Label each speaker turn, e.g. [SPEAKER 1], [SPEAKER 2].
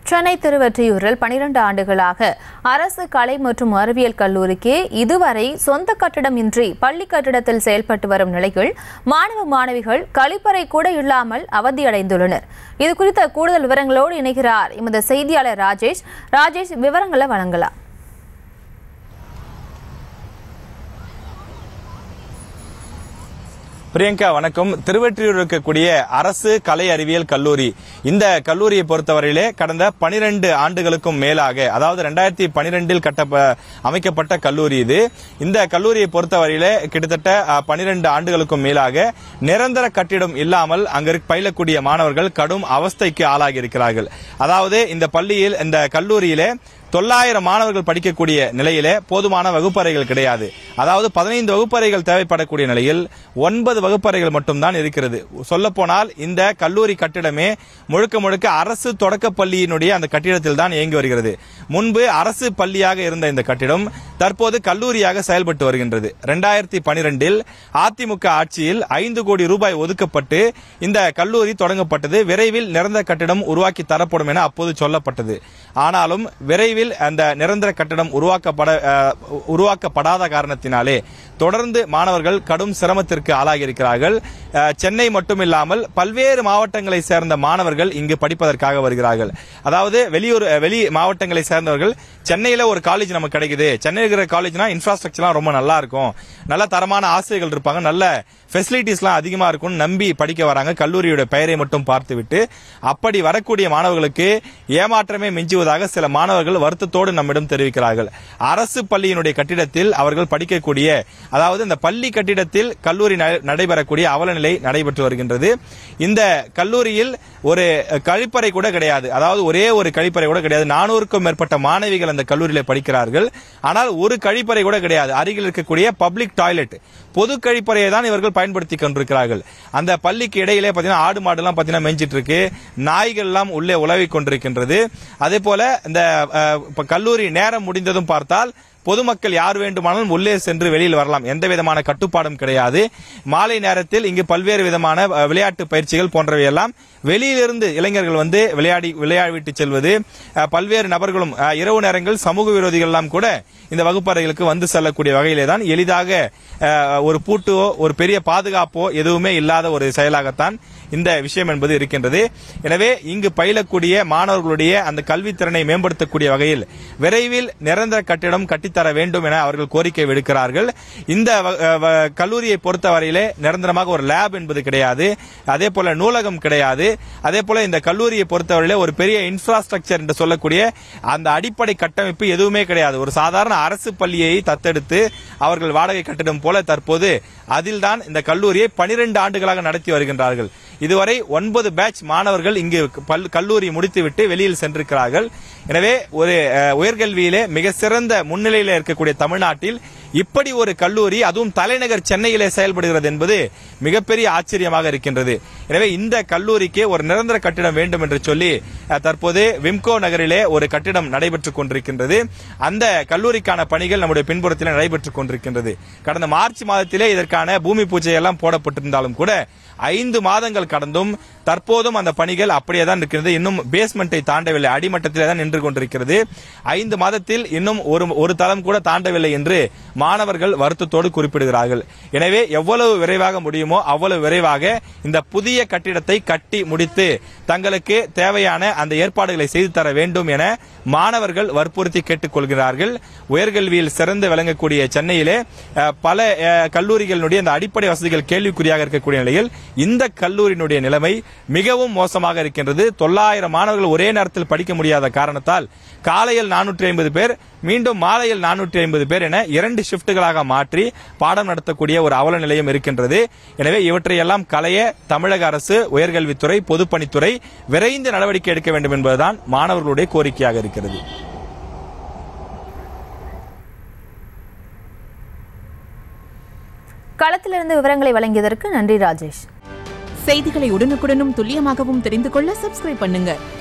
[SPEAKER 1] சென்னை திருவெற்றியூரில் பனிரெண்டு ஆண்டுகளாக அரசு கலை மற்றும் அறிவியல் கல்லூரிக்கு இதுவரை சொந்த கட்டிடம் இன்றி பள்ளி கட்டிடத்தில் செயல்பட்டு வரும் நிலையில் மாணவ மாணவிகள் கழிப்பறை கூட இல்லாமல் அவதியடைந்துள்ளனர் இது குறித்த கூடுதல் விவரங்களோடு இணைகிறார் எமது செய்தியாளர் ராஜேஷ் ராஜேஷ் விவரங்களை வழங்கலாம்
[SPEAKER 2] பிரியங்கா வணக்கம் திருவெற்றியூர் இருக்கக்கூடிய அரசு கலை அறிவியல் கல்லூரி இந்த கல்லூரியை பொறுத்தவரையிலே கடந்த பனிரெண்டு ஆண்டுகளுக்கும் மேலாக அதாவது ரெண்டாயிரத்தி பனிரெண்டில் கட்ட அமைக்கப்பட்ட கல்லூரி இது இந்த கல்லூரியை பொறுத்தவரையிலே கிட்டத்தட்ட பனிரெண்டு ஆண்டுகளுக்கும் மேலாக நிரந்தர கட்டிடம் இல்லாமல் அங்கு பயிலக்கூடிய மாணவர்கள் கடும் அவஸ்தைக்கு ஆளாகி இருக்கிறார்கள் அதாவது இந்த பள்ளியில் இந்த கல்லூரியிலே தொள்ளாயிரம் மாணவர்கள் படிக்கக்கூடிய நிலையிலே போதுமான வகுப்பறைகள் கிடையாது அதாவது பதினைந்து வகுப்பறைகள் தேவைப்படக்கூடிய நிலையில் ஒன்பது வகுப்பறைகள் மட்டும்தான் இருக்கிறது சொல்லப்போனால் இந்த கல்லூரி கட்டிடமே முழுக்க முழுக்க அரசு தொடக்க பள்ளியினுடைய அந்த கட்டிடத்தில் தான் இயங்கி வருகிறது முன்பு அரசு பள்ளியாக இருந்த இந்த கட்டிடம் தற்போது கல்லூரியாக செயல்பட்டு வருகின்றது இரண்டாயிரத்தி பனிரெண்டில் அதிமுக ஆட்சியில் ஐந்து கோடி ரூபாய் ஒதுக்கப்பட்டு இந்த கல்லூரி தொடங்கப்பட்டது விரைவில் நிரந்தர கட்டிடம் உருவாக்கி தரப்படும் என அப்போது சொல்லப்பட்டது ஆனாலும் விரைவில் அந்த நிரந்தர கட்டடம் உருவாக்கப்பட உருவாக்கப்படாத காரணத்தினாலே தொடர்ந்து மாணவர்கள் கடும் சிரமத்திற்கு ஆளாகி இருக்கிறார்கள் சென்னை மட்டுமில்லாமல் பல்வேறு மாவட்டங்களை சேர்ந்த மாணவர்கள் இங்கு படிப்பதற்காக வருகிறார்கள் அதாவது வெளியூர் வெளி மாவட்டங்களை சேர்ந்தவர்கள் சென்னையில ஒரு காலேஜ் நமக்கு கிடைக்குது சென்னையில் இருக்கிற காலேஜ்னா இன்ஃப்ராஸ்ட்ரக்சர்லாம் ரொம்ப நல்லா இருக்கும் நல்ல தரமான ஆசிரியர்கள் இருப்பாங்க நல்ல ஃபெசிலிட்டிஸ்லாம் அதிகமா இருக்கும்னு நம்பி படிக்க வராங்க கல்லூரியோட பெயரை மட்டும் பார்த்துவிட்டு அப்படி வரக்கூடிய மாணவர்களுக்கு ஏமாற்றமே மிஞ்சுவதாக சில மாணவர்கள் வருத்தத்தோடு நம்மிடம் தெரிவிக்கிறார்கள் அரசு பள்ளியினுடைய கட்டிடத்தில் அவர்கள் படிக்கக்கூடிய அதாவது இந்த பள்ளி கட்டிடத்தில் கல்லூரி நடைபெறக்கூடிய அவலநிலை நடைபெற்று வருகின்றது இந்த கல்லூரியில் ஒரு கழிப்பறை கூட கிடையாது அதாவது ஒரே ஒரு கழிப்பறை கூட கிடையாது நானூறுக்கும் மேற்பட்ட மாணவிகள் அந்த கல்லூரியில படிக்கிறார்கள் ஆனால் ஒரு கழிப்பறை கூட கிடையாது அருகில் இருக்கக்கூடிய பப்ளிக் டாய்லெட் பொது கழிப்பறையை தான் இவர்கள் பயன்படுத்தி கொண்டிருக்கிறார்கள் அந்த பள்ளிக்கு இடையிலே பாத்தீங்கன்னா ஆடு மாடு எல்லாம் பாத்தீங்கன்னா மேய்ஞ்சிட்டு இருக்கு நாய்கள் எல்லாம் உள்ளே உலவி கொண்டிருக்கின்றது அதே போல இந்த கல்லூரி நேரம் முடிந்ததும் பார்த்தால் பொதுமக்கள் யார் வேண்டுமானாலும் உள்ளே சென்று வெளியில் வரலாம் எந்த விதமான கட்டுப்பாடும் கிடையாது மாலை நேரத்தில் இங்கு பல்வேறு விதமான விளையாட்டு பயிற்சிகள் போன்றவை எல்லாம் வெளியிலிருந்து இளைஞர்கள் வந்து விளையாடி விளையாடிவிட்டு செல்வது பல்வேறு நபர்களும் இரவு நேரங்கள் சமூக விரோதிகள் எல்லாம் கூட இந்த வகுப்பறைகளுக்கு வந்து செல்லக்கூடிய வகையிலே தான் எளிதாக ஒரு பூட்டோ ஒரு பெரிய பாதுகாப்போ எதுவுமே இல்லாத ஒரு செயலாகத்தான் இந்த விஷயம் என்பது இருக்கின்றது எனவே இங்கு பயிலக்கூடிய மாணவர்களுடைய அந்த கல்வித்திறனை மேம்படுத்தக்கூடிய வகையில் விரைவில் நிரந்தர கட்டிடம் கட்டித்தர வேண்டும் என அவர்கள் கோரிக்கை விடுக்கிறார்கள் இந்த கல்லூரியை பொறுத்தவரையிலே நிரந்தரமாக ஒரு லேப் என்பது கிடையாது அதே போல நூலகம் கிடையாது அதே போல இந்த கல்லூரியை பொறுத்தவரையிலே ஒரு பெரிய இன்ஃப்ராஸ்ட்ரக்சர் என்று சொல்லக்கூடிய அந்த அடிப்படை கட்டமைப்பு எதுவுமே கிடையாது ஒரு சாதாரண அரசு பள்ளியை தத்தெடுத்து அவர்கள் வாடகை கட்டிடம் போல தற்போது அதில்தான் இந்த கல்லூரியை பனிரெண்டு ஆண்டுகளாக நடத்தி வருகின்றார்கள் இதுவரை ஒன்பது பேட்ச் மாணவர்கள் இங்கு கல்லூரி முடித்துவிட்டு வெளியில் சென்றிருக்கிறார்கள் எனவே ஒரு உயர்கல்வியிலே மிக சிறந்த முன்னிலையில் இருக்கக்கூடிய தமிழ்நாட்டில் இப்படி ஒரு கல்லூரி அதுவும் தலைநகர் சென்னையிலே செயல்படுகிறது என்பது மிகப்பெரிய ஆச்சரியமாக இருக்கின்றது எனவே இந்த கல்லூரிக்கு ஒரு நிரந்தர கட்டிடம் வேண்டும் என்று சொல்லி தற்போது விம்கோ நகரிலே ஒரு கட்டிடம் நடைபெற்றுக் கொண்டிருக்கின்றது அந்த கல்லூரிக்கான பணிகள் நம்முடைய பின்புறத்தில் நடைபெற்றுக் கொண்டிருக்கின்றது கடந்த மார்ச் மாதத்திலே இதற்கான பூமி பூஜை எல்லாம் போடப்பட்டிருந்தாலும் கூட ஐந்து மாதங்கள் கடந்தும் தற்போதும் அந்த பணிகள் அப்படியே தான் இருக்கிறது இன்னும் பேஸ்மெண்ட்டை தாண்டவில்லை அடிமட்டத்திலே தான் நின்று கொண்டிருக்கிறது ஐந்து மாதத்தில் இன்னும் ஒரு ஒரு தளம் கூட தாண்டவில்லை என்று மாணவர்கள் வருத்தத்தோடு குறிப்பிடுகிறார்கள் எனவே எவ்வளவு விரைவாக முடியுமோ அவ்வளவு விரைவாக இந்த புதிய கட்டிடத்தை கட்டி முடித்து தங்களுக்கு தேவையான அந்த ஏற்பாடுகளை செய்து தர வேண்டும் என மாணவர்கள் வற்புறுத்தி கேட்டுக் கொள்கிறார்கள் உயர்கல்வியில் சிறந்து விளங்கக்கூடிய சென்னையிலே பல கல்லூரிகளுடைய அந்த அடிப்படை வசதிகள் கேள்விக்குறியாக இருக்கக்கூடிய நிலையில் இந்த கல்லூரியினுடைய நிலைமை மிகவும் மோசமாக இருக்கின்றது தொள்ளாயிரம் மாணவர்கள் ஒரே நேரத்தில் படிக்க முடியாத காரணத்தால் காலையில் நானூற்றி ஐம்பது பேர் மீண்டும் மாலையில் நானூற்றி ஐம்பது பேர் என இரண்டு ஷிப்டுகளாக மாற்றி பாடம் நடத்தக்கூடிய ஒரு அவல நிலையம் இருக்கின்றது எனவே இவற்றையெல்லாம் களைய தமிழக அரசு உயர்கல்வித்துறை பொதுப்பணித்துறை விரைந்து நடவடிக்கை எடுக்க வேண்டும் என்பதுதான் மாணவர்களுடைய கோரிக்கையாக இருக்கிறது
[SPEAKER 1] களத்திலிருந்து விவரங்களை வழங்கியதற்கு நன்றி ராஜேஷ்
[SPEAKER 3] செய்திகளை உடனுக்குடனும் துல்லியமாகவும் தெரிந்து கொள்ள சப்ஸ்கிரைப் பண்ணுங்க